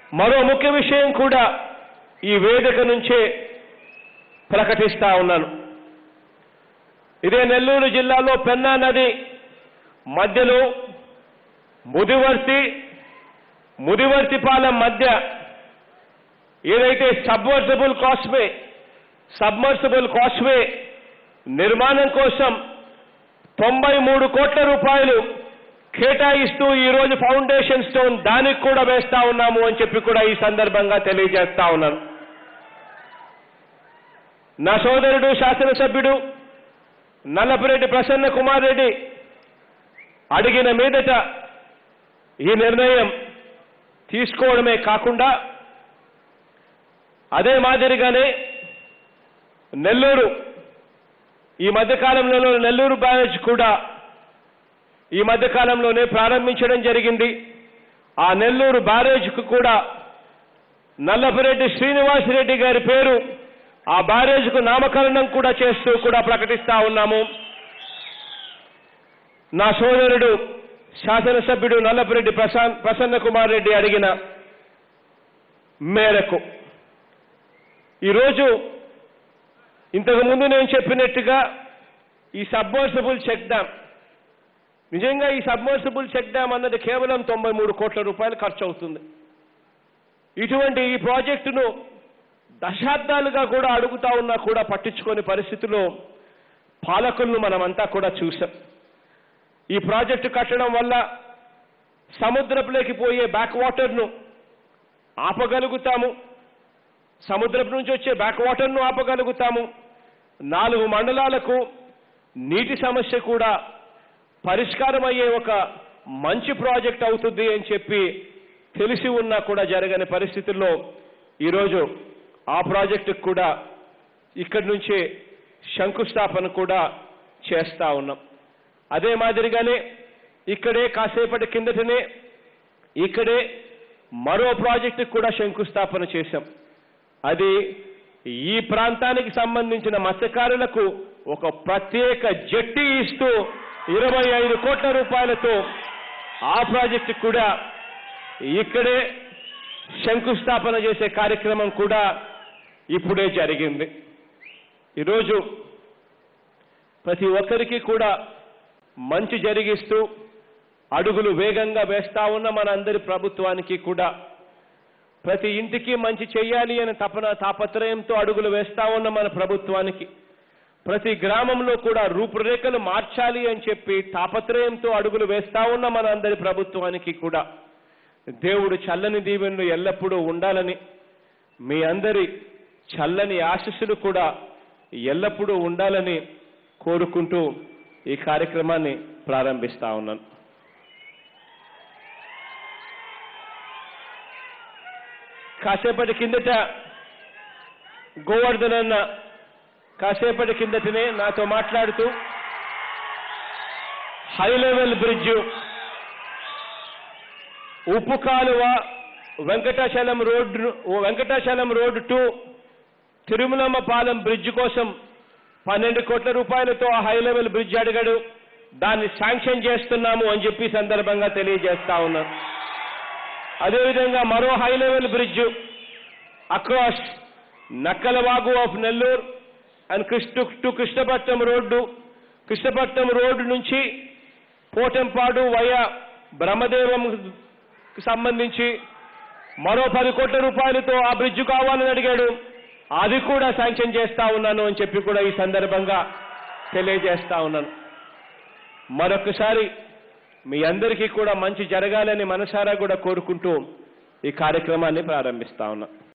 మరో ముఖ్య విషయం కూడా ఈ వేదిక నుంచే ప్రకటిస్తా ఉన్నాను ఇదే నెల్లూరు జిల్లాలో పెన్నా నది మధ్యలో ముదివర్తి ముదివర్తిపాలెం మధ్య ఏదైతే సబ్మర్సిబుల్ కాస్వే సబ్మర్సిబుల్ కాస్వే నిర్మాణం కోసం తొంభై మూడు కోట్ల రూపాయలు కేటాయిస్తూ ఈ రోజు ఫౌండేషన్ స్టోన్ దానికి కూడా వేస్తా ఉన్నాము అని చెప్పి కూడా ఈ సందర్భంగా తెలియజేస్తా ఉన్నాను నా సోదరుడు శాసనసభ్యుడు నల్లపురెడ్డి ప్రసన్న కుమార్ రెడ్డి అడిగిన మీదట ఈ నిర్ణయం తీసుకోవడమే కాకుండా అదే మాదిరిగానే నెల్లూరు ఈ మధ్యకాలంలో నెల్లూరు బ్యారేజ్ కూడా ఈ మధ్యకాలంలోనే ప్రారంభించడం జరిగింది ఆ నెల్లూరు బ్యారేజ్కు కూడా నల్లపురెడ్డి శ్రీనివాసరెడ్డి గారి పేరు ఆ బ్యారేజ్కు నామకరణం కూడా చేస్తూ కూడా ప్రకటిస్తా ఉన్నాము నా సోదరుడు శాసనసభ్యుడు నల్లపురెడ్డి ప్రశాంత్ ప్రసన్న కుమార్ రెడ్డి అడిగిన మేరకు ఈరోజు ఇంతకు ముందు నేను చెప్పినట్టుగా ఈ సబ్మర్సిబుల్ చెక్ డ్యామ్ నిజంగా ఈ సబ్మర్సిబుల్ చెక్ డ్యామ్ అన్నది కేవలం తొంభై మూడు కోట్ల రూపాయలు ఖర్చు అవుతుంది ఇటువంటి ఈ ప్రాజెక్టును దశాబ్దాలుగా కూడా అడుగుతా ఉన్నా కూడా పట్టించుకోని పరిస్థితిలో పాలకులను మనమంతా కూడా చూసాం ఈ ప్రాజెక్టు కట్టడం వల్ల సముద్రపులోకి పోయే బ్యాక్ వాటర్ను ఆపగలుగుతాము సముద్రపు నుంచి వచ్చే బ్యాక్ వాటర్ను ఆపగలుగుతాము నాలుగు మండలాలకు నీటి సమస్య కూడా పరిష్కారం అయ్యే ఒక మంచి ప్రాజెక్ట్ అవుతుంది అని చెప్పి తెలిసి ఉన్నా కూడా జరగని పరిస్థితుల్లో ఈరోజు ఆ ప్రాజెక్టుకు కూడా ఇక్కడి నుంచే శంకుస్థాపన కూడా చేస్తా ఉన్నాం అదే మాదిరిగానే ఇక్కడే కాసేపటి కిందటనే ఇక్కడే మరో ప్రాజెక్టుకు కూడా శంకుస్థాపన చేశాం అది ఈ ప్రాంతానికి సంబంధించిన మత్స్యకారులకు ఒక ప్రత్యేక జట్టి ఇస్తూ ఇరవై ఐదు కోట్ల రూపాయలతో ఆ ప్రాజెక్టు కూడా ఇక్కడే శంకుస్థాపన చేసే కార్యక్రమం కూడా ఇప్పుడే జరిగింది ఈరోజు ప్రతి ఒక్కరికి కూడా మంచి జరిగిస్తూ అడుగులు వేగంగా వేస్తా ఉన్న మనందరి ప్రభుత్వానికి కూడా ప్రతి ఇంటికి మంచి చేయాలి అనే తపన తాపత్రయంతో అడుగులు వేస్తా ఉన్న మన ప్రభుత్వానికి ప్రతి గ్రామంలో కూడా రూపురేఖలు మార్చాలి అని చెప్పి తాపత్రయంతో అడుగులు వేస్తా ఉన్న మన అందరి ప్రభుత్వానికి కూడా దేవుడు చల్లని దీవెనలు ఎల్లప్పుడూ ఉండాలని మీ అందరి చల్లని ఆశీస్సులు కూడా ఎల్లప్పుడూ ఉండాలని కోరుకుంటూ ఈ కార్యక్రమాన్ని ప్రారంభిస్తా ఉన్నాను కాసేపటి కిందట గోవర్ధన్ అన్న కాసేపటి కిందటనే నాతో మాట్లాడుతూ హై లెవెల్ బ్రిడ్జ్ ఉప్పు కాలువ Venkatachalam road Venkatachalam road to Tirumalamma Palem bridge కోసం పన్నెండు కోట్ల రూపాయలతో ఆ హై లెవెల్ బ్రిడ్జ్ అడిగాడు దాన్ని శాంక్షన్ చేస్తున్నాము అని చెప్పి ఈ సందర్భంగా తెలియజేస్తా ఉన్నాను అదేవిధంగా మరో high level bridge across Nakkalavagu of Nellore and Krishna to Krishnapatnam road Krishnapatnam road నుంచి పోటంపాడు వయా బ్రహ్మదేవం సంబంధించి మరో పది కోట్ల రూపాయలతో ఆ బ్రిడ్జ్ కావాలని అడిగాడు అది కూడా శాంక్షన్ చేస్తా ఉన్నాను అని చెప్పి కూడా ఈ సందర్భంగా తెలియజేస్తా ఉన్నాను మరొకసారి మీ అందరికీ కూడా మంచి జరగాలని మనసారా కూడా కోరుకుంటూ ఈ కార్యక్రమాన్ని ప్రారంభిస్తా ఉన్నా